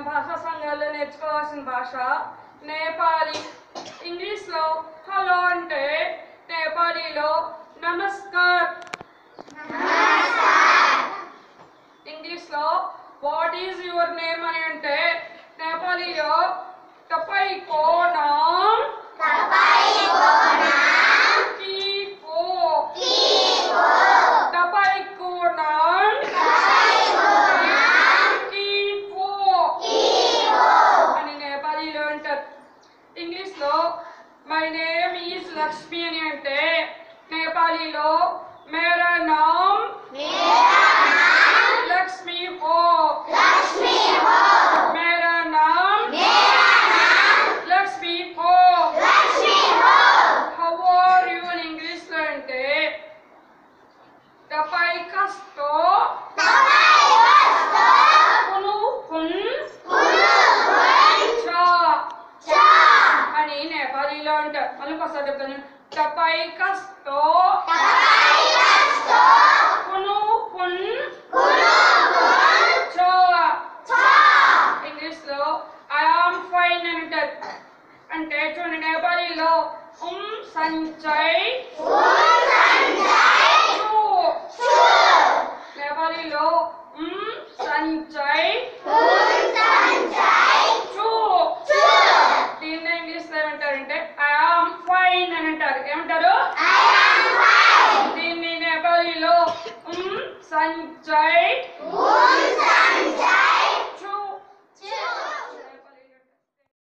భాషా సంఘాల్లో నేర్చుకోవాల్సిన భాష నేపాలీ ఇంగ్లీష్లో హలో అంటే నేపాలీలో నమస్కార్ ఇంగ్లీష్లో వాట్ ఈజ్ యువర్ నేమ్ అని అంటే నేపాలీలో తపై కో నామ్ की को तपई को नाम की को అని నేపాలీలో అంటారు ఇంగ్లీష్లో మై నేమ్ ఈజ్ లక్ష్మి అని అంటే నేపాలీలో మేరా నామ్ లక్ష్మి హో మేరా నామ్ లక్ష్మి హో హౌ ఆర్ యు అని ఇంగ్లీష్లో అంటే తపై కస్తో కును కున్ చా అని నేపాలీలో అంటారు మళ్ళీ ఒకసారి చెప్తాను తపై కస్తో కును కున్ చా ఇంగ్లీష్లో ఐ ఆమ్ ఫైన్ అని అంటారు అంటే చూడండి నేపాలీలో ఉమ్ సంచయ్ చూ నేపాలీలో ఉమ్ సంచయ్ చూ దీన్ని ఇంగ్లీష్లో ఏమంటారంటే ఐ ఆమ్ ఫైన్ అని అంటారు ఏమంటారు దీన్ని నేపాలీలో ఉమ్ సంచయ్